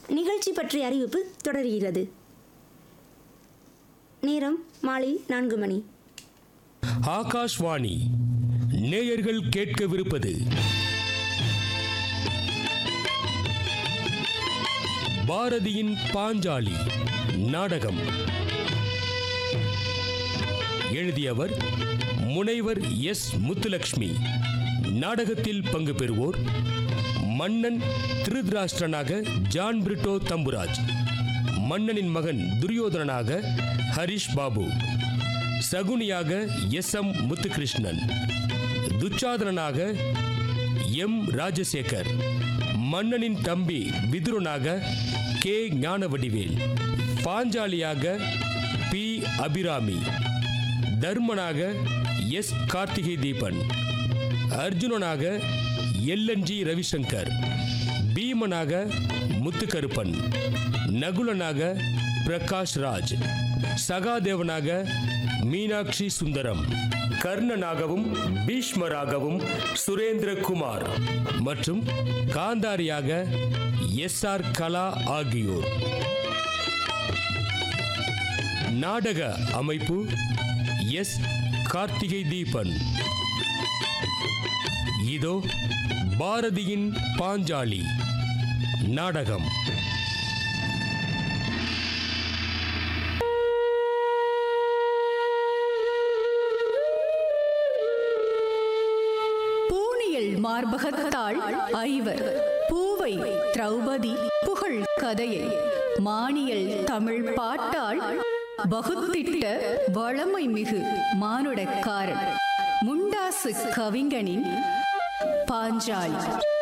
நிகழ்ச்சி பற்றிய அறிவிப்பு தொடர்கிறது நேரம் மாலை நான்கு மணி ஆகாஷ்வாணி நேயர்கள் கேட்கவிருப்பது பாரதியின் பாஞ்சாலி நாடகம் எழுதியவர் முனைவர் எஸ் முத்துலக்ஷ்மி நாடகத்தில் பங்கு பெறுவோர் மன்னன் திருதராஷ்டிரனாக ஜான் பிரிட்டோ தம்புராஜ் மன்னனின் மகன் துரியோதனனாக ஹரிஷ் பாபு சகுனியாக எஸ் எம் முத்துகிருஷ்ணன் துச்சாதனனாக எம் ராஜசேகர் மன்னனின் தம்பி விதுரனாக கே ஞானவடிவேல் பாஞ்சாலியாக பி அபிராமி தர்மனாக எஸ் கார்த்திகை தீபன் அர்ஜுனனாக எல்என்ஜி ரவிசங்கர் பீமனாக முத்துக்கருப்பன் நகுலனாக பிரகாஷ் ராஜ் சகாதேவனாக மீனாட்சி சுந்தரம் கர்ணனாகவும் பீஷ்மராகவும் சுரேந்திரகுமார் மற்றும் காந்தாரியாக எஸ் ஆர் கலா ஆகியோர் நாடக அமைப்பு எஸ் கார்த்திகை தீபன் இதோ பாரதியின் பாஞ்சாலி நாடகம் பூணியல் மார்பகத்தாள் ஐவர் பூவை திரௌபதி புகழ் கதையை மானியல் தமிழ் பாட்டாள் வகுத்திட்ட வளமை மிகு மானுடக்காரன் முண்டாசு கவிஞனின் பாஞ்சாலி